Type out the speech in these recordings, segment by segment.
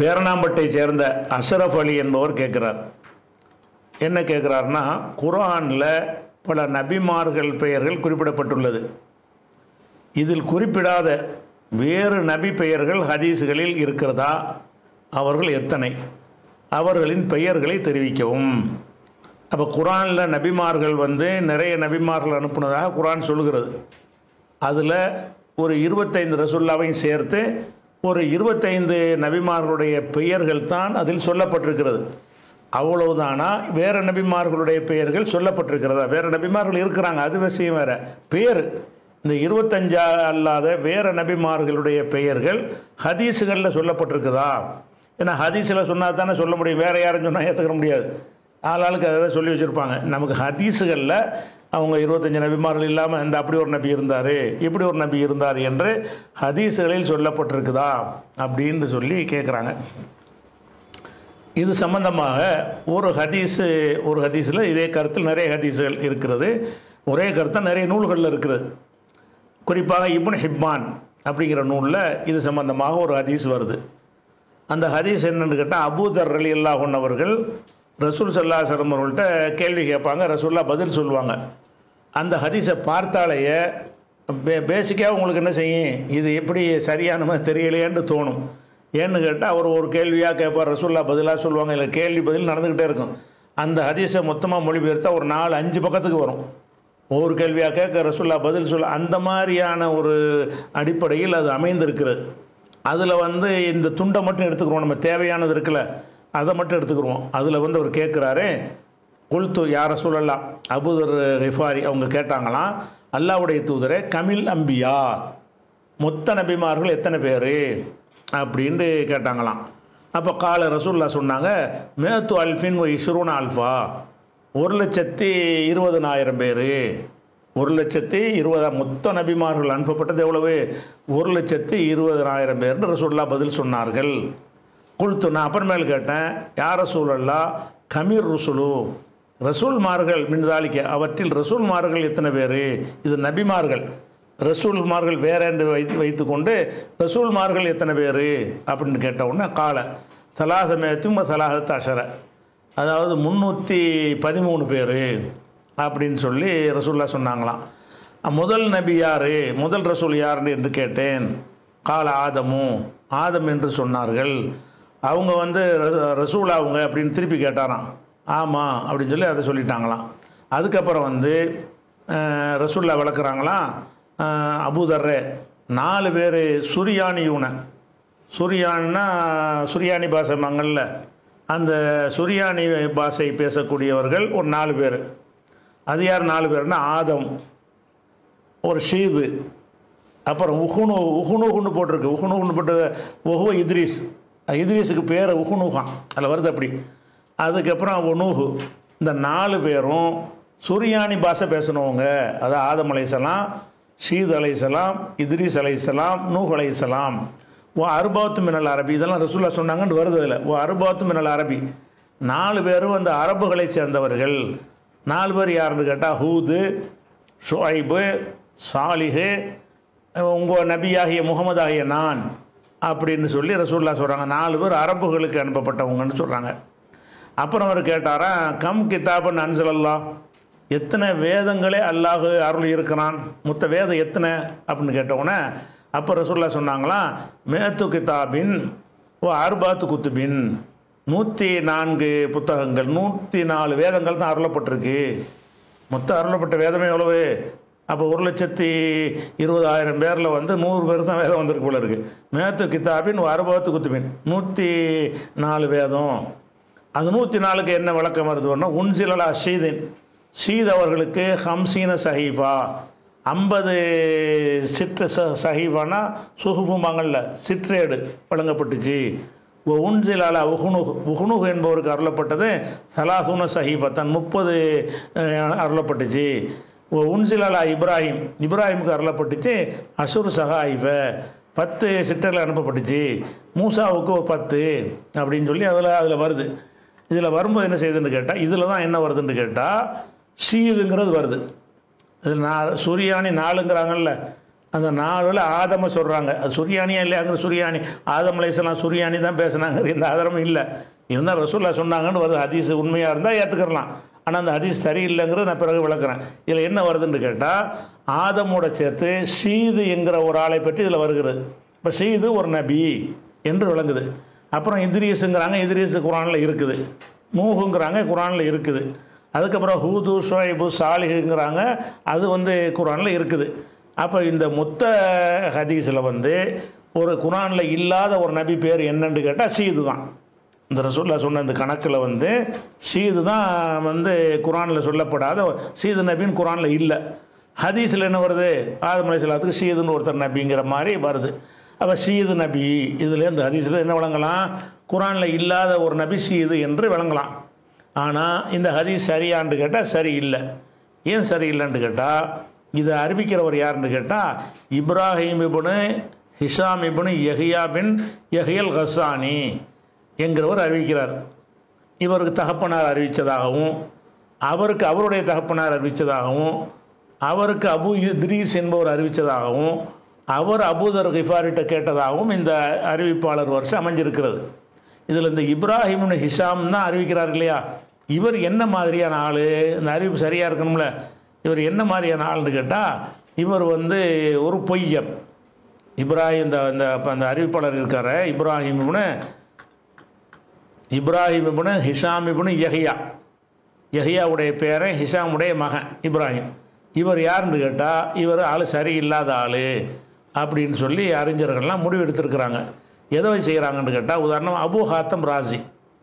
பேரணாம்பட்டை சேர்ந்த அஷரஃப் அலி என்பவர் கேட்குறார் என்ன கேட்குறாருன்னா குர்ஆனில் பல நபிமார்கள் பெயர்கள் குறிப்பிடப்பட்டுள்ளது இதில் குறிப்பிடாத வேறு நபி பெயர்கள் ஹதீஸுகளில் இருக்கிறதா அவர்கள் எத்தனை அவர்களின் பெயர்களை தெரிவிக்கவும் அப்போ குரானில் நபிமார்கள் வந்து நிறைய நபிமார்கள் அனுப்புனதாக குரான் சொல்கிறது அதில் ஒரு இருபத்தைந்து ரசுல்லாவையும் சேர்த்து ஒரு இருபத்தைந்து நபிமார்களுடைய பெயர்கள் தான் அதில் சொல்லப்பட்டிருக்கிறது அவ்வளவுதானா வேறு நபிமார்களுடைய பெயர்கள் சொல்லப்பட்டிருக்கிறதா வேறு நபிமார்கள் இருக்கிறாங்க அது விஷயம் வேற பேர் இந்த இருபத்தஞ்சா அல்லாத வேறு நபிமார்களுடைய பெயர்கள் ஹதீஸுகளில் சொல்லப்பட்டிருக்குதா ஏன்னா ஹதீஸில் சொன்னால் தானே சொல்ல முடியும் வேறு யாரும் சொன்னால் ஏற்றுக்க முடியாது ஆளாளுக்கு அதை தான் சொல்லி வச்சுருப்பாங்க நமக்கு ஹதீஸுகளில் அவங்க இருபத்தஞ்சு நபிமார்கள் இல்லாமல் இந்த அப்படி ஒரு நபி இருந்தார் இப்படி ஒரு நபி இருந்தார் என்று ஹதீஸுகளில் சொல்லப்பட்டிருக்குதா அப்படின்னு சொல்லி கேட்குறாங்க இது சம்பந்தமாக ஒரு ஹதீஸு ஒரு ஹதீஸில் இதே கருத்தில் நிறைய ஹதீஸுகள் இருக்கிறது ஒரே கருத்தாக நிறைய நூல்களில் இருக்கிறது குறிப்பாக இப்னு ஹிப்பான் அப்படிங்கிற நூலில் இது சம்பந்தமாக ஒரு ஹதீஸ் வருது அந்த ஹதீஸ் என்னன்னு கேட்டால் அபூதர் அலி அல்லாஹன் அவர்கள் ரசூல் சல்லா சரம் அவர்கள்ட்ட கேள்வி கேட்பாங்க ரசூல்லா பதில் சொல்லுவாங்க அந்த ஹதீஸை பார்த்தாலேயே பே பேசிக்காக உங்களுக்கு என்ன செய்யும் இது எப்படி சரியான மாதிரி தெரியலையேன்னு தோணும் ஏன்னு கேட்டால் அவர் ஒரு கேள்வியாக கேட்பார் ரசூல்லா பதிலாக சொல்லுவாங்க இல்லை கேள்வி பதில் நடந்துக்கிட்டே இருக்கும் அந்த ஹதீஸை மொத்தமாக மொழிபெயர்த்தா ஒரு நாலு அஞ்சு பக்கத்துக்கு வரும் ஒவ்வொரு கேள்வியாக கேட்க ரசூல்லா பதில் சொல்ல அந்த மாதிரியான ஒரு அடிப்படையில் அது அமைந்திருக்கிறது அதில் வந்து இந்த துண்டை மட்டும் எடுத்துக்கிறோம் நம்ம தேவையானது இருக்குல்ல அதை மட்டும் எடுத்துக்கிடுவோம் அதில் வந்து அவர் கேட்குறாரு குல்து யார சொல்லலாம் அபுதர் ரிஃபாரி அவங்க கேட்டாங்களாம் அல்லாவுடைய தூதரே கமில் அம்பியா மொத்த நபிமார்கள் எத்தனை பேர் அப்படின்ட்டு கேட்டாங்களாம் அப்போ கால ரசூல்லா சொன்னாங்க மேத்து அல்ஃபின் ஒ இஸ்ரூன் ஆல்ஃபா ஒரு லட்சத்தி இருபதனாயிரம் பேர் ஒரு லட்சத்தி இருபதாம் மொத்த நபிமார்கள் அனுப்பப்பட்டது எவ்வளவு ஒரு லட்சத்தி இருபதனாயிரம் பேர்னு ரசூல்லா பதில் சொன்னார்கள் குல்த்து நான் அப்புறமேல் கேட்டேன் யார் ரசூலல்லா கமீர் ருசுலு ரசூல்மார்கள் மின்தாளிக்க அவற்றில் ரசூல்மார்கள் எத்தனை பேர் இது நபிமார்கள் ரசூல்மார்கள் வேற என்று வைத்து வைத்துக்கொண்டு ரசூல்மார்கள் எத்தனை பேர் அப்படின்னு கேட்ட உடனே கால சலாசமேத்தும் சலாஹத் அஷர அதாவது முந்நூற்றி பதிமூணு பேர் அப்படின்னு சொல்லி ரசூல்லா சொன்னாங்களாம் முதல் நபி யார் முதல் ரசூல் யாருன்னு என்று கேட்டேன் கால ஆதமு ஆதம் என்று சொன்னார்கள் அவங்க வந்து ர- ரசூல் அவங்க அப்படின்னு திருப்பி கேட்டாராம் ஆமாம் அப்படின்னு சொல்லி அதை சொல்லிட்டாங்களாம் அதுக்கப்புறம் வந்து அஹ், ரசூல்லா விளக்குறாங்களாம் அஹ், அபூதர்ரே நாலு பேர் சுரியானியூன சுரியான்னா சுரியானி பாஷை மங்கல்ல அந்த சுரியானி பாஷை பேசக்கூடியவர்கள் ஒரு நாலு பேர் அது யார் நாலு பேர்னா ஆதம் ஒரு ஷீது அப்புறம் உஹுனு உஹுனுகுன்னு போட்டிருக்கு உஹுனுகுன்னு போட்டு ஒஹுவ இத்ரீஸ் இத்ரீஸுக்கு பேர் உஹுனுகான் அதில் வருது அப்படி அதுக்கப்புறம் ஒனூஹு இந்த நாலு பேரும் சுரியானி பாஷை பேசினவங்க அதாவது ஆதம் அலைசலாம் ஷீத் அலைசலாம் இத்ரீஸ் அலைசலாம் நூஹ் அலைசலாம் ஓ அருபாத்து மினல் அரபி இதெல்லாம் ரசூல்லா சொன்னாங்கன்னு வருது அதில் ஓ அருபாத்து மினல் அரபி நாலு பேரும் அந்த அரபுகளை சேர்ந்தவர்கள் நாலு பேர் யாருன்னு கேட்டால் ஹூது ஷுஐபு சாலிஹு உங்கள் நபியாகிய முகமது ஆகிய நான் அப்படின்னு சொல்லி ரசூல்லா சொல்கிறாங்க நாலு பேர் அரபுகளுக்கு அனுப்பப்பட்டவங்கன்னு சொல்கிறாங்க அப்புறம் அவர் கேட்டாரா கம் கிதாபன் அன்சலல்லா எத்தனை வேதங்களே அல்லாஹ் அருள் இருக்கிறான் மொத்த வேதம் எத்தனை அப்படின்னு கேட்டவுடனே அப்போ ரசூல்லா சொன்னாங்களாம் மேத்து கிதாபின் ஓ அர்பாத்து குத்துபின் நூற்றி நான்கு புத்தகங்கள் நூற்றி நாலு வேதங்கள் தான் அருளப்பட்டிருக்கு மொத்தம் அருளப்பட்ட வேதமே எவ்வளவு அப்போ ஒரு லட்சத்தி இருபதாயிரம் பேரில் வந்து நூறு பேர் தான் வேதம் வந்திருக்கு போல இருக்கு மேத்து கிதாபின் அறுபத்து குத்துபின் நூற்றி நாலு வேதம் அது நூற்றி நாலுக்கு என்ன விளக்கம் வருதுன்னா உன்சிலலா ஷீதின் ஷீத் அவர்களுக்கு ஹம்சீன சஹீஃபா ஐம்பது சிற்று ச சஹீஃபானா சுகுபுமாங்கல்ல சிற்றேடு வழங்கப்பட்டுச்சு ஓ உன்சிலால உகுனுகு உகுனுகு என்பவருக்கு அருளப்பட்டது சலாசுன சஹீபா தன் முப்பது அருளப்பட்டுச்சு ஓ உன்சிலாலா இப்ராஹிம் இப்ராஹிமுக்கு அருளப்பட்டுச்சு அசுர் சஹாயிஃப பத்து சிற்றர்கள் அனுப்பப்பட்டுச்சு மூசாவுக்கு ஒரு பத்து அப்படின்னு சொல்லி அதில் அதில் வருது இதில் வரும்போது என்ன செய்யுதுன்னு கேட்டால் இதில் தான் என்ன வருதுன்னு கேட்டால் ஷீதுங்கிறது வருது இது நா சுரியானி நாலுங்கிறாங்கல்ல அந்த நாளில் ஆதம சொல்கிறாங்க அது சுரியானியா இல்லையாங்கிற சுரியானி ஆதம் அலைசலாம் சுரியானி தான் பேசுனாங்க இந்த ஆதாரமும் இல்லை இருந்தால் ரசூல்லா சொன்னாங்கன்னு வருது ஹதீஸ் உண்மையாக இருந்தால் ஏற்றுக்கிறலாம் ஆனால் அந்த ஹதீஸ் சரியில்லைங்கிறத நான் பிறகு விளக்குறேன் இதில் என்ன வருதுன்னு கேட்டால் ஆதமோட சேர்த்து ஷீது என்கிற ஒரு ஆளை பற்றி இதில் வருகிறது இப்போ ஷீது ஒரு நபி என்று விளங்குது அப்புறம் இத்ரீஸுங்கிறாங்க இத்ரீஸ் குரானில் இருக்குது நூஹுங்கிறாங்க குரானில் இருக்குது அதுக்கப்புறம் ஹூது ஷுவைபு சாலிஹுங்கிறாங்க அது வந்து குரானில் இருக்குது அப்போ இந்த மொத்த ஹதீஸில் வந்து ஒரு குரானில் இல்லாத ஒரு நபி பேர் என்னன்னு கேட்டால் சீது தான் இந்த ரசூல்லா சொன்ன இந்த கணக்கில் வந்து சீது தான் வந்து குரானில் சொல்லப்படாத சீது நபின்னு குரானில் இல்லை ஹதீஸில் என்ன வருது ஆதம் அலைசலாத்துக்கு சீதுன்னு ஒருத்தர் நபிங்கிற மாதிரி வருது அப்போ சீது நபி இதில் இந்த ஹதீஸில் என்ன விளங்கலாம் குரானில் இல்லாத ஒரு நபி சீது என்று விளங்கலாம் ஆனால் இந்த ஹதீஸ் சரியான்னு கேட்டால் சரியில்லை ஏன் சரியில்லைன்னு கேட்டால் இதை அறிவிக்கிறவர் யாருன்னு கேட்டால் இப்ராஹிம் இபுனு ஹிஷாம் இபுனு யஹியா பின் யஹியல் ஹசானி என்கிறவர் அறிவிக்கிறார் இவருக்கு தகப்பனார் அறிவித்ததாகவும் அவருக்கு அவருடைய தகப்பனார் அறிவித்ததாகவும் அவருக்கு அபு இத்ரீஸ் என்பவர் அறிவித்ததாகவும் அவர் அபூதர் கிஃபாரிட்ட கேட்டதாகவும் இந்த அறிவிப்பாளர் வருஷம் அமைஞ்சிருக்கிறது இதில் இந்த இப்ராஹிம்னு ஹிஷாம் தான் அறிவிக்கிறார் இல்லையா இவர் என்ன மாதிரியான ஆள் இந்த அறிவிப்பு சரியாக இருக்கணும்ல இவர் என்ன மாதிரியான ஆள்னு கேட்டால் இவர் வந்து ஒரு பொய்யர் இப்ராஹிம் இந்த இந்த அந்த அறிவிப்பாளர் இருக்கார Ibrahim Ibn Ibrahim Ibn Hisham Ibn Yahya யஹியாவுடைய பேரன் ஹிஷாமுடைய மகன் இப்ராஹிம் இவர் யாருன்னு கேட்டால் இவர் ஆள் சரியில்லாத ஆள் அப்படின்னு சொல்லி அறிஞர்கள்லாம் முடிவு எடுத்திருக்கிறாங்க எதை வச்சு செய்கிறாங்கன்னு கேட்டால் உதாரணம் அபு ஹாத்தம் ராசி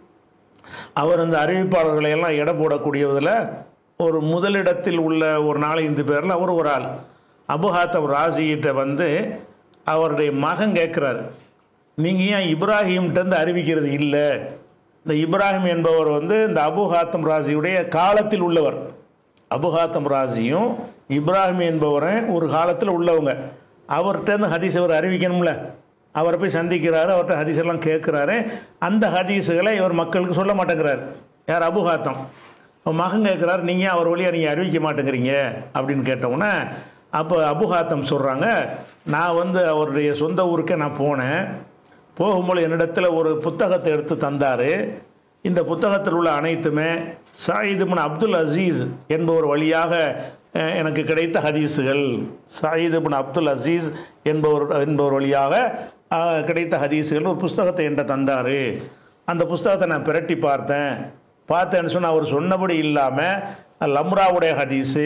அவர் அந்த அறிவிப்பாளர்களை எல்லாம் எடை போடக்கூடியதில் ஒரு முதலிடத்தில் உள்ள ஒரு நாலஞ்சு பேரில் அவர் ஒரு ஆள் அபுஹாத்தம் ராசிகிட்ட வந்து அவருடைய மகன் கேட்குறாரு நீங்கள் ஏன் இப்ராஹிம்கிட்டருந்து அறிவிக்கிறது இல்லை இந்த இப்ராஹிம் என்பவர் வந்து இந்த அபுஹாத்தம் ராசியுடைய காலத்தில் உள்ளவர் அபுஹாத்தம் ராசியும் இப்ராஹிம் என்பவரும் ஒரு காலத்தில் உள்ளவங்க அவர்கிட்ட ஹதீஸ் அவர் அறிவிக்கணும்ல அவரை போய் சந்திக்கிறாரு அவர்கிட்ட ஹதீஸ் எல்லாம் கேட்குறாரு அந்த ஹதீஸுகளை இவர் மக்களுக்கு சொல்ல மாட்டேங்கிறார் யார் அபுஹாத்தம் அவன் மகன் கேட்குறாரு நீங்கள் அவர் வழியாக நீங்கள் அறிவிக்க மாட்டேங்கிறீங்க அப்படின்னு கேட்டவுடனே அப்போ அபுஹாத்தம் சொல்கிறாங்க நான் வந்து அவருடைய சொந்த ஊருக்கே நான் போனேன் போகும்போது என்னிடத்தில் ஒரு புத்தகத்தை எடுத்து தந்தார் இந்த புத்தகத்தில் உள்ள அனைத்துமே சாயிது பின் அப்துல் அசீஸ் என்பவர் வழியாக அஹ், எனக்கு கிடைத்த ஹதீஸுகள் சாயிது பின் அப்துல் அசீஸ் என்பவர் என்பவர் வழியாக அஹ், கிடைத்த ஹதீஸுகள் ஒரு புஸ்தகத்தை என்கிட்ட தந்தார் அந்த புஸ்தகத்தை நான் பிரட்டி பார்த்தேன் பார்த்தேன்னு சொன்னால் அவர் சொன்னபடி இல்லாமல் லம்ராவுடைய ஹதீஸு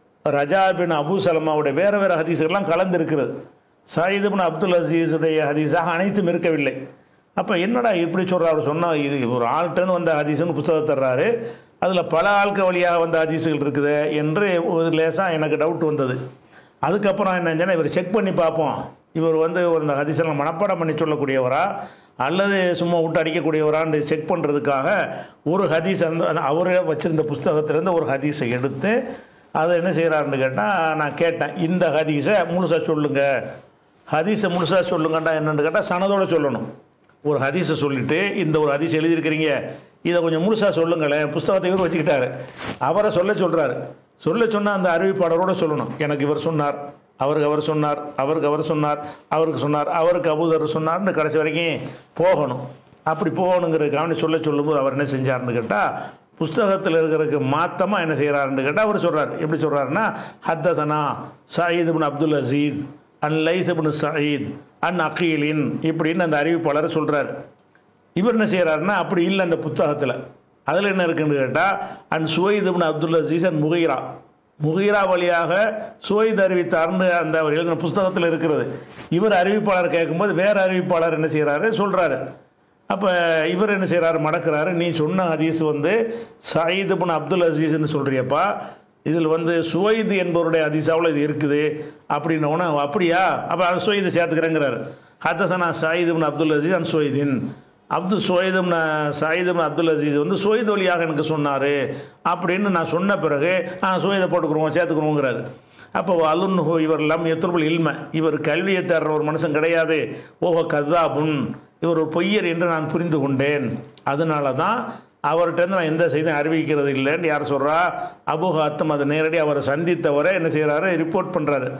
ரஜா பின் அபு சலமாவுடைய வேறு வேறு ஹதீஸுகள்லாம் கலந்துருக்கிறது சாயிது பின் அப்துல் அசீஸுடைய ஹதீஸாக அனைத்தும் இருக்கவில்லை அப்போ என்னடா இப்படி சொல்கிறாரு சொன்னால் இது ஒரு ஆள்கிட்டருந்து வந்த ஹதீஸ்னு புத்தகம் தர்றாரு அதில் பல ஆட்கள் வழியாக வந்த ஹதீஸுகள் இருக்குது என்று ஒரு லேசாக எனக்கு டவுட் வந்தது அதுக்கப்புறம் என்ன செஞ்சேன்னா இவர் செக் பண்ணி பார்ப்போம் இவர் வந்து ஒரு இந்த ஹதீஸெல்லாம் மனப்பாடம் பண்ணி சொல்லக்கூடியவரா அல்லது சும்மா விட்டு அடிக்கக்கூடியவரான்னு செக் பண்ணுறதுக்காக ஒரு ஹதீஸ் அந்த அந்த அவரே வச்சுருந்த புஸ்தகத்திலேருந்து ஒரு ஹதீஸை எடுத்து அதை என்ன செய்கிறாருன்னு கேட்டால் நான் கேட்டேன் இந்த ஹதீஸை முழுசாக சொல்லுங்கள் ஹதீஸை முழுசாக சொல்லுங்கண்டா என்னன்னு கேட்டால் சனதோட சொல்லணும் ஒரு ஹதீஸை சொல்லிவிட்டு இந்த ஒரு ஹதீஸ் எழுதியிருக்கிறீங்க இதை கொஞ்சம் முழுசாக சொல்லுங்களேன் புஸ்தகத்தை இவர் வச்சுக்கிட்டாரு அவரை சொல்ல சொல்கிறாரு சொல்ல சொன்னால் அந்த அறிவிப்பாளரோட சொல்லணும் எனக்கு இவர் சொன்னார் அவருக்கு அவர் சொன்னார் அவருக்கு அவர் சொன்னார் அவருக்கு சொன்னார் அவருக்கு அபூதர் சொன்னார்னு கடைசி வரைக்கும் போகணும் அப்படி போகணுங்கிறதுக்காக சொல்ல சொல்லும்போது அவர் என்ன செஞ்சார்னு கேட்டால் புஸ்தகத்தில் இருக்கிறதுக்கு மாத்தமாக என்ன செய்கிறாருன்னு கேட்டால் அவர் சொல்கிறார் எப்படி சொல்கிறாருன்னா ஹத்ததனா சாயித் பின் அப்துல் அசீஸ் அன் லைஸ் பின் சயீத் அன் அகீலின் இப்படின்னு அந்த அறிவிப்பாளர் சொல்கிறார் இவர் என்ன செய்கிறாருன்னா அப்படி இல்லை அந்த புத்தகத்தில் அதில் என்ன இருக்குன்னு கேட்டால் அன் சுவைத் பின் அப்துல் அசீஸ் அன் முகீரா முகீரா வழியாக சுவைத் அறிவித்தார்னு அந்த அவர் எழுதின புஸ்தகத்தில் இருக்கிறது இவர் அறிவிப்பாளர் கேட்கும்போது வேறு அறிவிப்பாளர் என்ன செய்கிறாரு சொல்கிறாரு அப்போ இவர் என்ன செய்கிறாரு மடக்கிறாரு நீ சொன்ன ஹதீஸ் வந்து சயீது பின் அப்துல் அசீஸ்னு சொல்கிறியப்பா இதில் வந்து சுவைது என்பவருடைய ஹதீஸாவில் இது இருக்குது அப்படின்னோடனே அப்படியா அப்போ அது சுவைது சேர்த்துக்கிறேங்கிறாரு ஹத்தசனா சாயிது பின் அப்துல் அசீஸ் அன் சுவைதின் அப்துல் சுவைதும் சாயிதும் அப்துல் அசீஸ் வந்து சுவைது வழியாக எனக்கு சொன்னார் அப்படின்னு நான் சொன்ன பிறகு நான் சுவைதை போட்டுக்கிறோம் சேர்த்துக்கிறோங்கிறாரு அப்போ அலுன்ஹு இவர் லம் எத்துருபல் இல்ம இவர் கல்வியை தர்ற ஒரு மனுஷன் கிடையாது ஓஹோ கதாபுன் இவர் ஒரு பொய்யர் என்று நான் புரிந்து கொண்டேன் அதனால தான் அவர்கிட்ட நான் எந்த செய்தியும் அறிவிக்கிறது இல்லைன்னு யார் சொல்கிறா அபுஹாத்தம் அதை நேரடி அவரை சந்தித்தவரை என்ன செய்கிறாரு ரிப்போர்ட் பண்ணுறாரு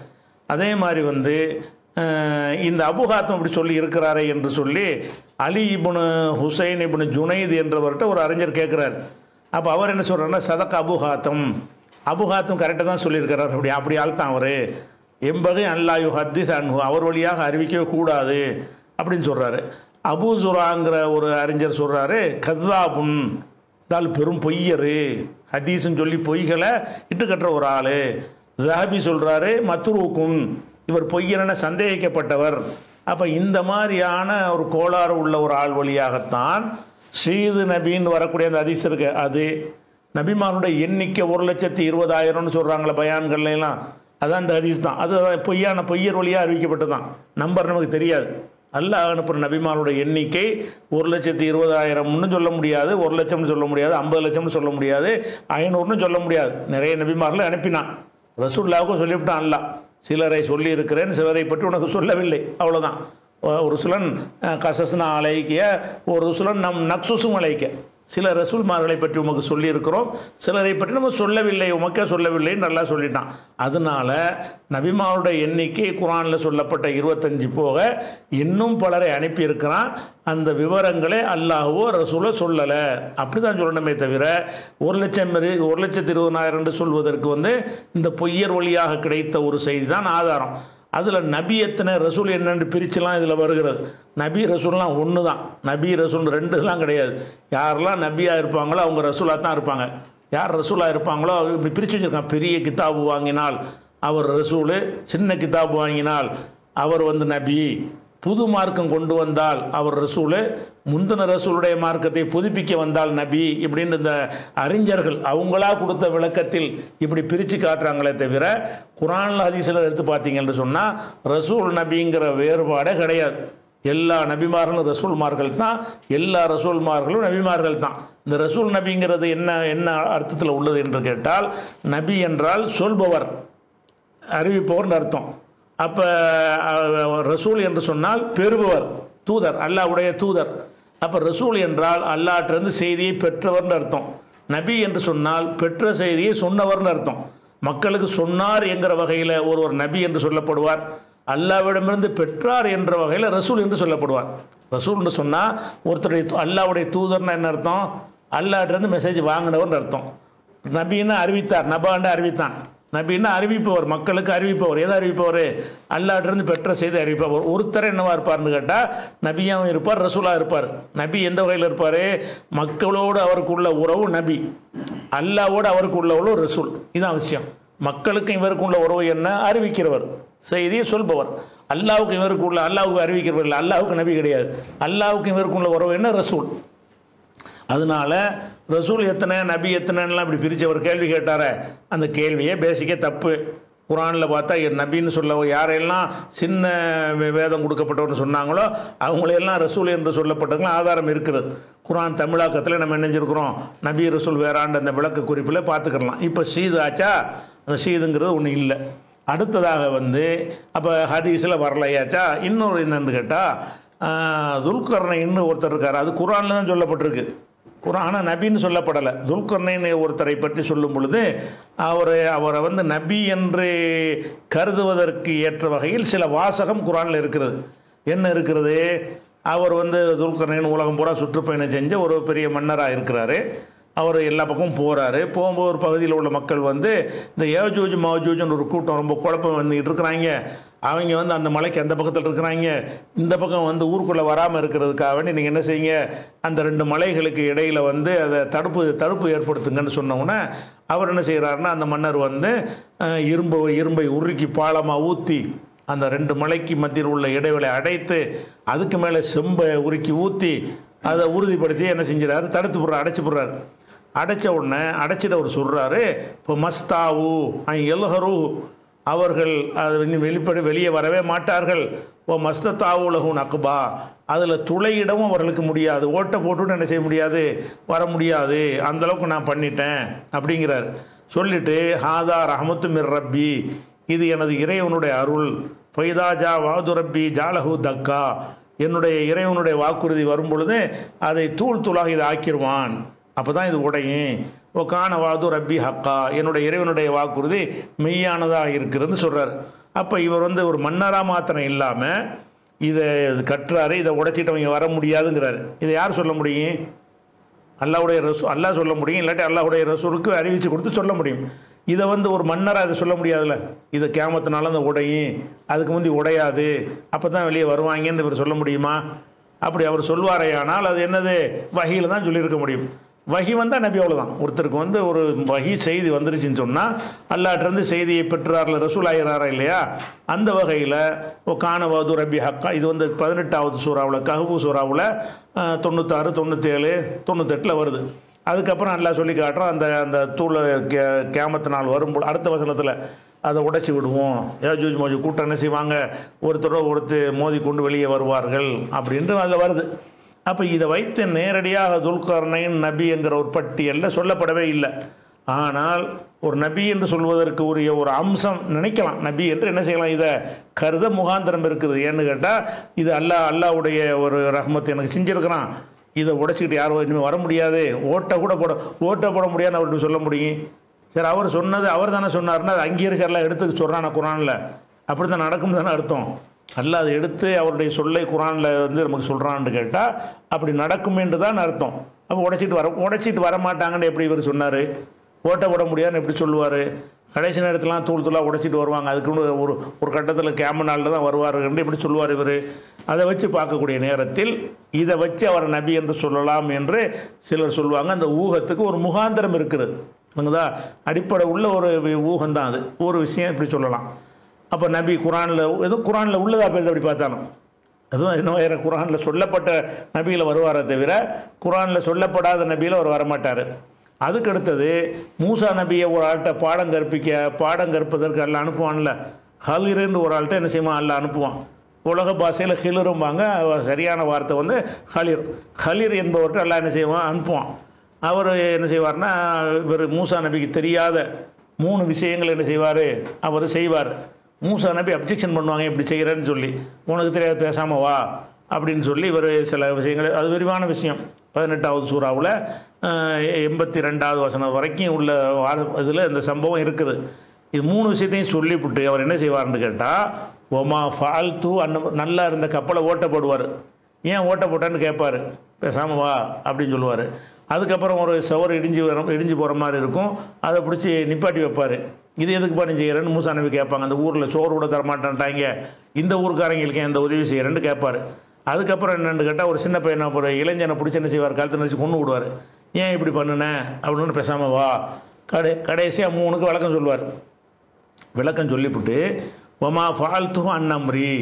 அதே மாதிரி வந்து அஹ், இந்த அபுஹாத்தம் அப்படி சொல்லி இருக்கிறாரே என்று சொல்லி அலி இப்னு ஹுசைன் இப்னு ஜுனைத் என்றவர்கிட்ட ஒரு அறிஞர் கேட்குறார் அப்போ அவர் என்ன சொல்கிறாருன்னா சதக் அபுஹாத்தம் அபுஹாத்தம் கரெக்டாக தான் சொல்லியிருக்கிறார் அப்படி அப்படி ஆள் தான் அவர் எம்பகை அல்லாயு ஹத்திஸ் அன்ஹு அவர் வழியாக அறிவிக்கவே கூடாது அப்படின்னு சொல்கிறாரு அபூ சுராங்கிற ஒரு அறிஞர் சொல்கிறாரு கத்தாபுன் தால் பெரும் பொய்யரு ஹதீஸ்னு சொல்லி பொய்களை இட்டு கட்டுற ஒரு ஆள் ஜஹபி சொல்கிறாரு மத்ரூக்குன் இவர் பொய்யரென சந்தேகிக்கப்பட்டவர் அப்போ இந்த மாதிரியான ஒரு கோளாறு உள்ள ஒரு ஆள் வழியாகத்தான் ஷீது நபின்னு வரக்கூடிய அந்த ஹதீஸ் இருக்கு அது நபிமானுடைய எண்ணிக்கை ஒரு லட்சத்தி இருபதாயிரம்னு சொல்கிறாங்களே பயான்கள்ல எல்லாம் அதான் இந்த ஹதீஸ் தான் அது பொய்யான பொய்யர் வழியாக அறிவிக்கப்பட்டது தான் நம்பர் நமக்கு தெரியாது அல்லாஹ் அனுப்புகிற நபிமானுடைய எண்ணிக்கை ஒரு லட்சத்தி இருபதாயிரம்னு சொல்ல முடியாது ஒரு லட்சம்னு சொல்ல முடியாது ஐம்பது லட்சம்னு சொல்ல முடியாது ஐநூறுன்னு சொல்ல முடியாது நிறைய நபிமார்களை அனுப்பினான் ரசூல்லாவுக்கும் சொல்லிவிட்டான் அல்லாஹ் சிலரை சொல்லி இருக்கிறேன் சிலரை பற்றி உனக்கு சொல்லவில்லை அவ்வளோதான் ஒரு சுலன் கசஸ்னா அழைக்க ஒரு சுலன் நம் நக்சுசும் அழைக்க சில ரசூல்மார்களை பற்றி உமக்கு சொல்லியிருக்கிறோம் சிலரை பற்றி நம்ம சொல்லவில்லை உமக்கே சொல்லவில்லைன்னு நல்லா சொல்லிட்டான் அதனால நபிமாவுடைய எண்ணிக்கை குரானில் சொல்லப்பட்ட இருபத்தஞ்சு போக இன்னும் பலரை அனுப்பியிருக்கிறான் அந்த விவரங்களை அல்லாஹுவோ ரசூலோ சொல்லலை அப்படி தான் சொல்லணுமே தவிர ஒரு லட்சம் இரு ஒரு லட்சத்து இருபதாயிரம் என்று சொல்வதற்கு வந்து இந்த பொய்யர் வழியாக கிடைத்த ஒரு செய்தி தான் ஆதாரம் அதில் நபி எத்தனை ரசூல் என்னென்று பிரிச்சுலாம் இதில் வருகிறது நபி ரசூல்லாம் ஒன்று தான் நபி ரசூல் ரெண்டுலாம் கிடையாது யாரெல்லாம் நபியாக இருப்பாங்களோ அவங்க ரசூலாக தான் இருப்பாங்க யார் ரசூலாக இருப்பாங்களோ அவங்க இப்படி பிரித்து வச்சுருக்காங்க பெரிய கிதாபு வாங்கினால் அவர் ரசூலு சின்ன கிதாபு வாங்கினால் அவர் வந்து நபி புது மார்க்கம் கொண்டு வந்தால் அவர் ரசூலு முந்தின ரசூலுடைய மார்க்கத்தை புதுப்பிக்க வந்தால் நபி இப்படின்னு இந்த அறிஞர்கள் அவங்களா கொடுத்த விளக்கத்தில் இப்படி பிரித்து காட்டுறாங்களே தவிர குரான்ல ஹதீஸில் எடுத்து பார்த்தீங்கன்னு சொன்னால் ரசூல் நபிங்கிற வேறுபாடே கிடையாது எல்லா நபிமார்களும் ரசூல்மார்கள் தான் எல்லா ரசூல்மார்களும் நபிமார்கள் தான் இந்த ரசூல் நபிங்கிறது என்ன என்ன அர்த்தத்தில் உள்ளது என்று கேட்டால் நபி என்றால் சொல்பவர் அறிவிப்பவர்னு அர்த்தம் அப்போ ரசூல் என்று சொன்னால் பெறுபவர் தூதர் அல்லாஹ்வுடைய தூதர் அப்போ ரசூல் என்றால் அல்லாட்டிலிருந்து செய்தியை பெற்றவர்னு அர்த்தம் நபி என்று சொன்னால் பெற்ற செய்தியை சொன்னவர்னு அர்த்தம் மக்களுக்கு சொன்னார் என்கிற வகையில் ஒருவர் நபி என்று சொல்லப்படுவார் அல்லாவிடமிருந்து பெற்றார் என்ற வகையில் ரசூல் என்று சொல்லப்படுவார் ரசூல்னு சொன்னால் ஒருத்தருடைய தூ- அல்லாவுடைய தூதர்னா என்ன அர்த்தம் அல்லாட்டிலிருந்து மெசேஜ் வாங்கினவர்னு அர்த்தம் நபின்னா அறிவித்தார் நபான்னு அறிவித்தான் நபின்னா அறிவிப்பவர் மக்களுக்கு அறிவிப்பவர் எதை அறிவிப்பவர் அல்லாட்டிலிருந்து பெற்ற செய்தி அறிவிப்பவர் ஒருத்தர் என்னவா இருப்பார்னு கேட்டால் நபியாவும் இருப்பார் ரசூலா இருப்பார் நபி எந்த வகையில் இருப்பார் மக்களோடு அவருக்குள்ள உறவு நபி அல்லாவோடு அவருக்குள்ள உறவு ரசூல் இதான் விஷயம் மக்களுக்கும் இவருக்குள்ள உறவு என்ன அறிவிக்கிறவர் செய்தியை சொல்பவர் அல்லாவுக்கு இவருக்கு உள்ள அல்லாவுக்கு அறிவிக்கிறவர் இல்லை அல்லாவுக்கு நபி கிடையாது அல்லாவுக்கு இவருக்குள்ள உறவு என்ன ரசூல் அதனால ரசூல் எத்தனை நபி எத்தனைலாம் இப்படி பிரித்து அவர் கேள்வி கேட்டாரே அந்த கேள்வியே பேசிக்கே தப்பு குரானில் பார்த்தா இவர் நபின்னு சொல்ல யாரெல்லாம் சின்ன வே- வேதம் கொடுக்கப்பட்டவர்னு சொன்னாங்களோ அவங்களையெல்லாம் ரசூல் என்று சொல்லப்பட்டதுலாம் ஆதாரம் இருக்கிறது குரான் தமிழாக்கத்தில் நம்ம நினைஞ்சிருக்கிறோம் நபி ரசூல் வேறாண்ட அந்த விளக்க குறிப்பில் பார்த்துக்கலாம் இப்போ சீது ஆச்சா அந்த சீதுங்கிறது ஒன்றும் இல்லை அடுத்ததாக வந்து அப்போ ஹதீஸில் வரலையாச்சா இன்னொரு என்னன்னு கேட்டால் துல்கர்ணை இன்னும் ஒருத்தர் இருக்கார் அது குரானில் தான் சொல்லப்பட்டிருக்கு குரான நபின்னு சொல்லப்படலை துல்கர்ணைன்னு ஒருத்தரை பற்றி சொல்லும் பொழுது அவரை அவரை வந்து நபி என்று கருதுவதற்கு ஏற்ற வகையில் சில வாசகம் குரானில் இருக்கிறது என்ன இருக்கிறது அவர் வந்து துல்கர்ணைன்னு உலகம் பூரா சுற்றுப்பயணம் செஞ்ச ஒரு பெரிய மன்னராக இருக்கிறாரு அவர் எல்லா பக்கமும் போகிறாரு போகும்போது ஒரு பகுதியில் உள்ள மக்கள் வந்து இந்த ஏஜூஜ் மவஜூஜ்னு ஒரு கூட்டம் ரொம்ப குழப்பம் வந்துக்கிட்டு இருக்கிறாங்க அவங்க வந்து அந்த மலைக்கு அந்த பக்கத்தில் இருக்கிறாங்க இந்த பக்கம் வந்து ஊருக்குள்ளே வராமல் இருக்கிறதுக்காக வேண்டி நீங்கள் என்ன செய்யுங்க அந்த ரெண்டு மலைகளுக்கு இடையில் வந்து அதை தடுப்பு தடுப்பு ஏற்படுத்துங்கன்னு சொன்னோன்னே அவர் என்ன செய்கிறாருன்னா அந்த மன்னர் வந்து அஹ், இரும்பு இரும்பை உருக்கி பாலமாக ஊற்றி அந்த ரெண்டு மலைக்கு மத்தியில் உள்ள இடைவெளி அடைத்து அதுக்கு மேலே செம்பை உருக்கி ஊற்றி அதை உறுதிப்படுத்தி என்ன செஞ்சிடறாரு தடுத்து போடுறாரு அடைச்சி போடுறாரு அடைச்ச உடனே அடைச்சிட்டு அவர் சொல்கிறாரு இப்போ மஸ்தாவு எல்ஹரு அவர்கள் அது இன்னும் வெளிப்பட வெளியே வரவே மாட்டார்கள் ஓ மஸ்தத்தாவு உலகும் அக்குபா அதில் துளையிடவும் அவர்களுக்கு முடியாது ஓட்டை போட்டுட்டு என்ன செய்ய முடியாது வர முடியாது அந்த அளவுக்கு நான் பண்ணிட்டேன் அப்படிங்கிறார் சொல்லிட்டு ஹாதா ரஹமத்து மிர் ரப்பி இது எனது இறைவனுடைய அருள் பைதாஜா வாது ரப்பி ஜாலஹு தக்கா என்னுடைய இறைவனுடைய வாக்குறுதி வரும் பொழுது அதை தூள் தூளாக இதை ஆக்கிடுவான் அப்போ தான் இது உடையும் ஓ கான வாது ரப்பி ஹக்கா என்னுடைய இறைவனுடைய வாக்குறுதி மெய்யானதாக இருக்கிறதுன்னு சொல்கிறார் அப்போ இவர் வந்து ஒரு மன்னராக மாத்திரம் இல்லாமல் இதை கட்டுறாரு இதை உடைச்சிட்டு அவங்க வர முடியாதுங்கிறாரு இதை யார் சொல்ல முடியும் அல்லாவுடைய ரசூ அல்லாஹ் சொல்ல முடியும் இல்லாட்டி அல்லாஹ்வுடைய ரசூலுக்கு அறிவிச்சு கொடுத்து சொல்ல முடியும் இதை வந்து ஒரு மன்னராக அதை சொல்ல முடியாதுல்ல இது கேமத்தினால அந்த உடையும் அதுக்கு முந்தி உடையாது அப்போ தான் வெளியே வருவாங்கன்னு இவர் சொல்ல முடியுமா அப்படி அவர் சொல்வாரேயானால் அது என்னது வகையில் தான் சொல்லியிருக்க முடியும் வகி வந்தால் நபி அவ்வளோதான் ஒருத்தருக்கு வந்து ஒரு வகி செய்தி வந்துருச்சுன்னு சொன்னால் அல்லாட்டிருந்து செய்தியை பெற்றார்ல ரசூல் ஆகிறாரா இல்லையா அந்த வகையில் ஓ காணவாது ரபி ஹக்கா இது வந்து பதினெட்டாவது சூறாவில் கஹபு சூறாவில் தொண்ணூத்தாறு தொண்ணூற்றேழு தொண்ணூத்தெட்டில் வருது அதுக்கப்புறம் அல்லாஹ் சொல்லி காட்டுறோம் அந்த அந்த தூளை கே கேமத்து நாள் வரும்போது அடுத்த வசனத்தில் அதை உடைச்சி விடுவோம் ஏஜூஜ் மோஜி கூட்டம் என்ன செய்வாங்க ஒருத்தரோ ஒருத்தர் மோதி கொண்டு வெளியே வருவார்கள் அப்படின்ட்டு அதில் வருது அப்போ இதை வைத்து நேரடியாக துல்கர்னைன் நபி என்கிற ஒரு பட்டியலில் சொல்லப்படவே இல்லை ஆனால் ஒரு நபி என்று சொல்வதற்கு உரிய ஒரு அம்சம் நினைக்கலாம் நபி என்று என்ன செய்யலாம் இதை கருத முகாந்திரம் இருக்குது ஏன்னு கேட்டால் இது அல்லாஹ் அல்லாஹ்வுடைய ஒரு ரஹ்மத் எனக்கு செஞ்சுருக்கிறான் இதை உடைச்சிக்கிட்டு யாரும் இனிமேல் வர முடியாது ஓட்டை கூட போட ஓட்டை போட முடியாதுன்னு அவர்கிட்ட சொல்ல முடியும் சரி அவர் சொன்னது அவர் தானே சொன்னார்னா அது அங்கீகரிச்சு எல்லாம் எடுத்து சொல்கிறான் குரானில் அப்படி தான் நடக்கும் தானே அர்த்தம் அல்ல அதை எடுத்து அவருடைய சொல்லை குரானில் வந்து நமக்கு சொல்கிறான்னு கேட்டால் அப்படி நடக்கும் என்று தான் அர்த்தம் அப்போ உடைச்சிட்டு வர உடைச்சிட்டு வர மாட்டாங்கன்னு எப்படி இவர் சொன்னார் ஓட்ட போட முடியாதுன்னு எப்படி சொல்லுவார் கடைசி நேரத்துலாம் தூள் தூளாக உடைச்சிட்டு வருவாங்க அதுக்குன்னு ஒரு ஒரு கட்டத்தில் கேம நாளில் தான் வருவாருன்னு எப்படி சொல்லுவார் இவர் அதை வச்சு பார்க்கக்கூடிய நேரத்தில் இதை வச்சு அவர் நபி என்று சொல்லலாம் என்று சிலர் சொல்லுவாங்க அந்த ஊகத்துக்கு ஒரு முகாந்திரம் இருக்கிறது புரியுதா அடிப்படை உள்ள ஒரு ஊகம் தான் அது ஒரு விஷயம் இப்படி சொல்லலாம் அப்போ நபி குரானில் எதுவும் குரானில் உள்ளதா பேர் அப்படி பார்த்தாலும் அதுவும் இன்னும் வேறு குரானில் சொல்லப்பட்ட நபியில் வருவாரே தவிர குரானில் சொல்லப்படாத நபியில் அவர் வரமாட்டார் அதுக்கு அடுத்தது மூசா நபியை ஒரு ஆள்கிட்ட பாடம் கற்பிக்க பாடம் கற்பதற்கு அல்ல அனுப்புவான்ல ஹலிருன்னு ஒரு ஆள்கிட்ட என்ன செய்வான் அல்ல அனுப்புவான் உலக பாஷையில் ஹிலிரும்பாங்க சரியான வார்த்தை வந்து ஹலிர் ஹலிர் என்பவர்கிட்ட எல்லாம் என்ன செய்வான் அனுப்புவான் அவர் என்ன செய்வார்னா இவர் மூசா நபிக்கு தெரியாத மூணு விஷயங்கள் என்ன செய்வார் அவர் செய்வார் மூசா நபி அப்ஜெக்ஷன் பண்ணுவாங்க இப்படி செய்கிறேன்னு சொல்லி உனக்கு தெரியாது பேசாமல் வா அப்படின்னு சொல்லி இவர் சில விஷயங்கள் அது விரிவான விஷயம் பதினெட்டாவது சூறாவில் எண்பத்தி ரெண்டாவது வசனம் வரைக்கும் உள்ள இதில் இந்த சம்பவம் இருக்குது இது மூணு விஷயத்தையும் சொல்லிவிட்டு அவர் என்ன செய்வார்னு கேட்டால் ஒமா ஃபால்த்து அன்ன நல்லா இருந்த கப்பலை ஓட்ட போடுவார் ஏன் ஓட்ட போட்டான்னு கேட்பார் பேசாமல் வா அப்படின்னு சொல்லுவார் அதுக்கப்புறம் ஒரு சவர் இடிஞ்சு வர இடிஞ்சு போகிற மாதிரி இருக்கும் அதை பிடிச்சி நிப்பாட்டி வைப்பார் இது எதுக்கு பண்ணி செய்கிறேன்னு மூசா நபி கேட்பாங்க அந்த ஊரில் சோறு கூட தரமாட்டேன்ட்டாங்க இந்த ஊருக்காரங்களுக்கு இந்த உதவி செய்கிறேன்னு கேட்பார் அதுக்கப்புறம் என்னென்னு கேட்டால் ஒரு சின்ன பையனை ஒரு இளைஞனை பிடிச்சி என்ன செய்வார் கழுத்து நினச்சி கொண்டு விடுவார் ஏன் இப்படி பண்ணுனேன் அப்படின்னு பேசாமல் வா கடை கடைசியாக மூணுக்கு விளக்கம் சொல்லுவார் விளக்கம் சொல்லிவிட்டு ஒமா ஃபால்த்துகும் அன்னம்ரி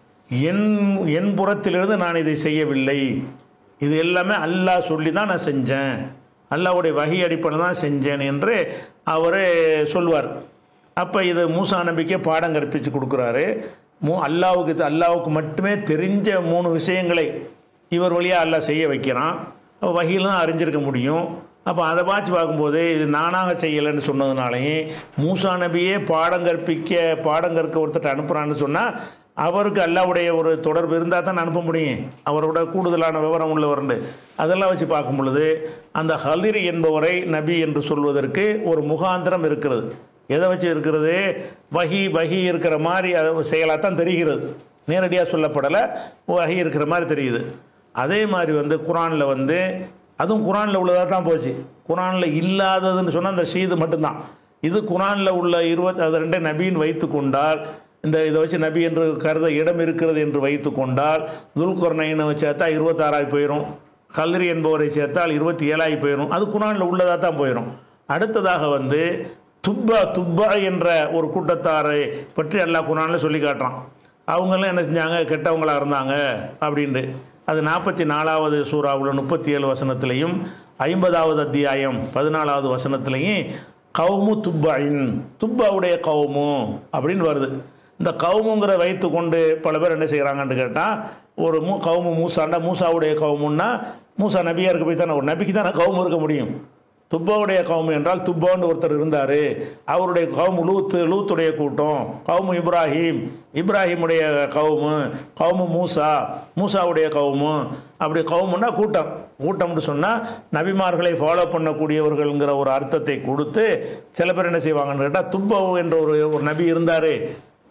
என் என் புறத்திலிருந்து நான் இதை செய்யவில்லை இது எல்லாமே அல்லாஹ் சொல்லி தான் நான் செஞ்சேன் அல்லாவுடைய வகை அடிப்படையில் தான் செஞ்சேன் என்று அவரே சொல்வார் அப்போ இது மூசா நபிக்கே பாடம் கற்பித்து கொடுக்குறாரு மூ அல்லாவுக்கு அல்லாவுக்கு மட்டுமே தெரிஞ்ச மூணு விஷயங்களை இவர் வழியாக அல்லாஹ் செய்ய வைக்கிறான் வகையில் தான் அறிஞ்சிருக்க முடியும் அப்போ அதை பார்த்து பார்க்கும்போது இது நானாக செய்யலைன்னு சொன்னதுனாலையும் மூசா நபியே பாடம் கற்பிக்க பாடம் கற்க ஒருத்தர் அனுப்புகிறான்னு சொன்னால் அவருக்கு அல்லாவுடைய ஒரு தொடர்பு இருந்தால் தான் அனுப்ப முடியும் அவரோட கூடுதலான விவரம் உள்ளவர்ண்டு அதெல்லாம் வச்சு பார்க்கும் பொழுது அந்த ஹலிர் என்பவரை நபி என்று சொல்வதற்கு ஒரு முகாந்திரம் இருக்கிறது எதை வச்சு இருக்கிறது வகி வகி இருக்கிற மாதிரி அதை செயலாக தான் தெரிகிறது நேரடியாக சொல்லப்படலை வகி இருக்கிற மாதிரி தெரியுது அதே மாதிரி வந்து குரானில் வந்து அதுவும் குரானில் உள்ளதாக தான் போச்சு குரானில் இல்லாததுன்னு சொன்னால் அந்த ஷீது மட்டும்தான் இது குரானில் உள்ள இருபத்தி அது ரெண்டே நபின்னு வைத்து கொண்டால் இந்த இதை வச்சு நபி என்று கருத இடம் இருக்கிறது என்று வைத்து கொண்டால் துல்கர்ணைனை சேர்த்தா இருபத்தாறாய் போயிடும் கல்லறி என்பவரை சேர்த்தால் இருபத்தி ஏழாகி போயிடும் அது குரானில் உள்ளதாக தான் போயிடும் அடுத்ததாக வந்து துப்பா துப்பா என்ற ஒரு கூட்டத்தாரை பற்றி அல்லாஹ் குரானில் சொல்லி காட்டுறான் அவங்களும் என்ன செஞ்சாங்க கெட்டவங்களாக இருந்தாங்க அப்படின்ட்டு அது நாற்பத்தி நாலாவது சூறாவில் முப்பத்தி ஏழு வசனத்திலையும் ஐம்பதாவது அத்தியாயம் பதினாலாவது வசனத்திலையும் கவுமு துப்பாயின் துப்பாவுடைய கவுமு அப்படின்னு வருது இந்த கவுமுங்கிற வைத்து கொண்டு பல பேர் என்ன செய்கிறாங்கன்னு கேட்டால் ஒரு மூ கவுமு மூசாண்டா மூசாவுடைய கவுமுன்னா மூசா நபியாருக்கு போய் தானே ஒரு நபிக்கு தானே கவுமு இருக்க முடியும் துப்பாவுடைய கவுமு என்றால் துப்பான்னு ஒருத்தர் இருந்தார் அவருடைய கவுமு லூத்து லூத்துடைய கூட்டம் கவுமு இப்ராஹிம் இப்ராஹிமுடைய கவுமு கவுமு மூசா மூசாவுடைய கவுமு அப்படி கவுமுன்னா கூட்டம் கூட்டம்னு சொன்னால் நபிமார்களை ஃபாலோ பண்ணக்கூடியவர்கள்ங்கிற ஒரு அர்த்தத்தை கொடுத்து சில பேர் என்ன செய்வாங்கன்னு கேட்டால் துப்பவு என்ற ஒரு ஒரு நபி இருந்தார்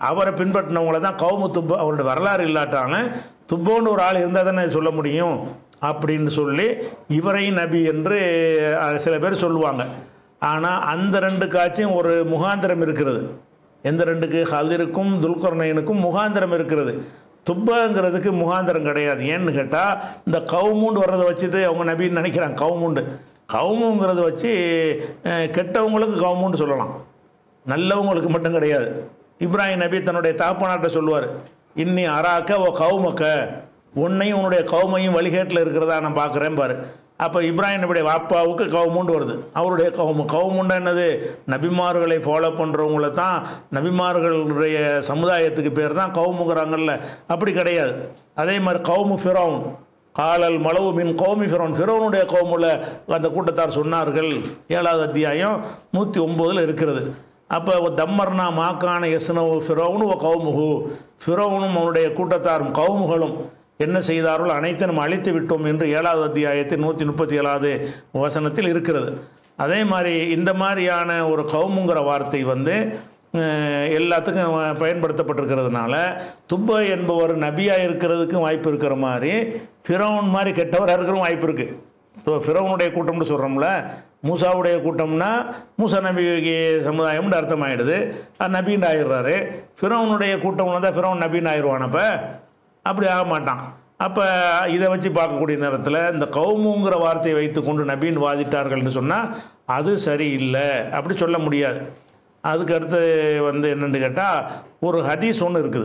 அவரை பின்பற்றினவங்கள தான் கௌமு துப்ப அவருடைய வரலாறு இல்லாட்டாலும் துப்போன்னு ஒரு ஆள் இருந்தால் தானே சொல்ல முடியும் அப்படின்னு சொல்லி இவரையும் நபி என்று அஹ், சில பேர் சொல்லுவாங்க ஆனால் அந்த ரெண்டு காட்சியும் ஒரு முகாந்திரம் இருக்கிறது எந்த ரெண்டுக்கு ஹதிருக்கும் துல்கர்ணையனுக்கும் முகாந்திரம் இருக்கிறது துப்பங்கிறதுக்கு முகாந்திரம் கிடையாது ஏன்னு கேட்டால் இந்த கவுமுண்டு வர்றதை வச்சுட்டு அவங்க நபின்னு நினைக்கிறாங்க கவுமுண்டு கவுமுங்கிறத வச்சு அஹ், கெட்டவங்களுக்கு கவுமுண்டு சொல்லலாம் நல்லவங்களுக்கு மட்டும் கிடையாது இப்ராஹிம் நபி தன்னுடைய தாப்பனாட்ட சொல்லுவார் இன்னி அராக்க ஓ கவுமக்க உன்னையும் உன்னுடைய கவுமையும் வழிகேட்டில் இருக்கிறதா நான் பார்க்குறேன் பாரு அப்போ இப்ராஹிம் நபியுடைய வாப்பாவுக்கு கவுமுண்டு வருது அவருடைய கவுமு கவுமுண்டா என்னது நபிமார்களை ஃபாலோ பண்ணுறவங்கள தான் நபிமார்களுடைய சமுதாயத்துக்கு பேர் தான் கவுமுங்கிறாங்கல்ல அப்படி கிடையாது அதே மாதிரி கவுமு ஃபிரௌன் காலல் மலவு மின் கௌமி ஃபிரோன் ஃபிரோனுடைய கௌமுல அந்த கூட்டத்தார் சொன்னார்கள் ஏழாவது அத்தியாயம் நூற்றி ஒம்போதில் இருக்கிறது அப்போ தம்மர்னா மாக்கான யஸ்னவு ஃபிரோனு ஓ கௌமுகு ஃபிரோனும் அவனுடைய கூட்டத்தாரும் கௌமுகளும் என்ன செய்தார்கள் அனைத்து நம்ம அழித்து விட்டோம் என்று ஏழாவது அத்தியாயத்தில் நூற்றி முப்பத்தி ஏழாவது வசனத்தில் இருக்கிறது அதே மாதிரி இந்த மாதிரியான ஒரு கௌமுங்கிற வார்த்தை வந்து அஹ், எல்லாத்துக்கும் பயன்படுத்தப்பட்டிருக்கிறதுனால துப்ப என்பவர் நபியாக இருக்கிறதுக்கும் வாய்ப்பு இருக்கிற மாதிரி ஃபிரௌன் மாதிரி கெட்டவராக இருக்கிறவும் வாய்ப்பு இருக்குது இப்போ ஃபிரௌனுடைய கூட்டம்னு சொல்கிறோம்ல மூசாவுடைய கூட்டம்னா மூசா நபி சமுதாயம்னு அர்த்தமாயிடுது அது நபின்னு ஆயிடுறாரு ஃபிரௌனுடைய கூட்டம்னு தான் ஃபிரௌன் நபின்னு ஆயிடுவான் அப்போ அப்படி ஆக மாட்டான் அப்போ இதை வச்சு பார்க்கக்கூடிய நேரத்தில் இந்த கௌமுங்கிற வார்த்தையை வைத்துக்கொண்டு நபின்னு வாதிட்டார்கள்னு சொன்னால் அது சரியில்லை அப்படி சொல்ல முடியாது அதுக்கு அடுத்து வந்து என்னென்னு கேட்டால் ஒரு ஹதீஸ் ஒன்று இருக்குது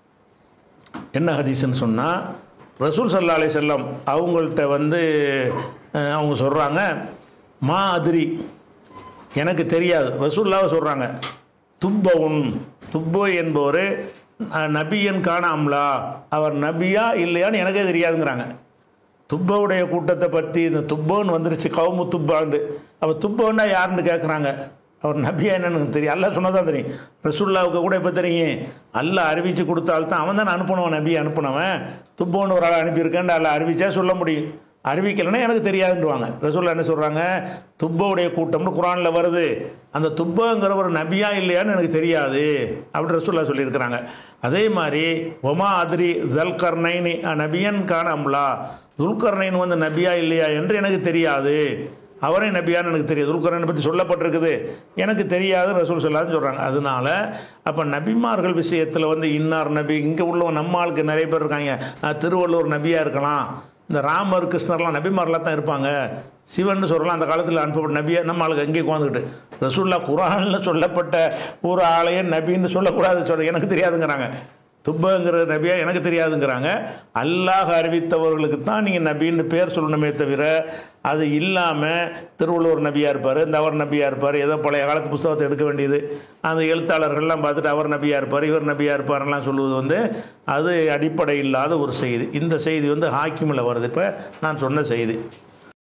என்ன ஹதீஸ்ன்னு சொன்னால் ரசூல் சல்லா அலைஹி செல்லம் அவங்கள்ட்ட வந்து அஹ், அவங்க சொல்கிறாங்க மா அதிரி எனக்கு தெரியாது ரசூல்லாவை சொல்கிறாங்க துப்பவுன் துப்போ என்பவர் அஹ், நபியன் காணாமலா அவர் நபியா இல்லையான்னு எனக்கே தெரியாதுங்கிறாங்க துப்பவுடைய கூட்டத்தை பற்றி இந்த துப்போன்னு வந்துருச்சு கவுமு துப்பாண்டு அப்போ துப்போன்னா யாருன்னு கேட்குறாங்க அவர் நபியா என்னன்னு எனக்கு தெரியும் அல்லாஹ் சொன்னதான் தெரியும் ரசுல்லாவுக்கு கூட இப்போ தெரியும் அல்லாஹ் அறிவித்து கொடுத்தால்தான் அவன் தான் அனுப்பினவன் நபி அனுப்பினவன் துப்போன்னு ஒரு ஆள் அனுப்பியிருக்கேன் அல்ல அறிவிச்சா சொல்ல முடியும் அறிவிக்கலைன்னா எனக்கு தெரியாதுன்றுவாங்க ரசூல்லா என்ன சொல்கிறாங்க துப்பவுடைய கூட்டம்னு குரானில் வருது அந்த துப்பங்கிற ஒரு நபியா இல்லையான்னு எனக்கு தெரியாது அப்படி ரசூல்லா சொல்லியிருக்கிறாங்க அதே மாதிரி ஒமா அதிரி தல்கர்னைனி நபியன் காணம்லா துல்கர்னைன் வந்து நபியா இல்லையா என்று எனக்கு தெரியாது அவரே நபியான்னு எனக்கு தெரியாது துல்கர்னை பற்றி சொல்லப்பட்டிருக்குது எனக்கு தெரியாது ரசூல் சொல்லாதுன்னு சொல்கிறாங்க அதனால அப்போ நபிமார்கள் விஷயத்தில் வந்து இன்னார் நபி இங்கே உள்ள நம்ம ஆளுக்கு நிறைய பேர் இருக்காங்க அஹ், திருவள்ளுவர் நபியாக இருக்கலாம் இந்த ராமர் கிருஷ்ணர்லாம் நபிமாரெலாம் தான் இருப்பாங்க சிவன் சொல்லலாம் அந்த காலத்தில் அனுப்பப்பட்ட நபியை நம்ம ஆளுக்கு எங்கேயும் உட்காந்துக்கிட்டு ரசூல்லா குரானில் சொல்லப்பட்ட ஒரு ஆளையே நபின்னு சொல்லக்கூடாது சொல்ல எனக்கு தெரியாதுங்கிறாங்க துப்பங்கிற நபியா எனக்கு தெரியாதுங்கிறாங்க அல்லாஹ் அறிவித்தவர்களுக்கு தான் நீங்கள் நபின்னு பேர் சொல்லணுமே தவிர அது இல்லாமல் திருவள்ளுவர் நபியாக இருப்பார் இந்த அவர் நபியாக இருப்பார் ஏதோ பழைய காலத்து புஸ்தகத்தை எடுக்க வேண்டியது அந்த எழுத்தாளர்கள்லாம் பார்த்துட்டு அவர் நபியாக இருப்பார் இவர் நபியாக இருப்பார்லாம் சொல்லுவது வந்து அது அடிப்படை இல்லாத ஒரு செய்தி இந்த செய்தி வந்து ஹாக்கிமில் வருது இப்போ நான் சொன்ன செய்தி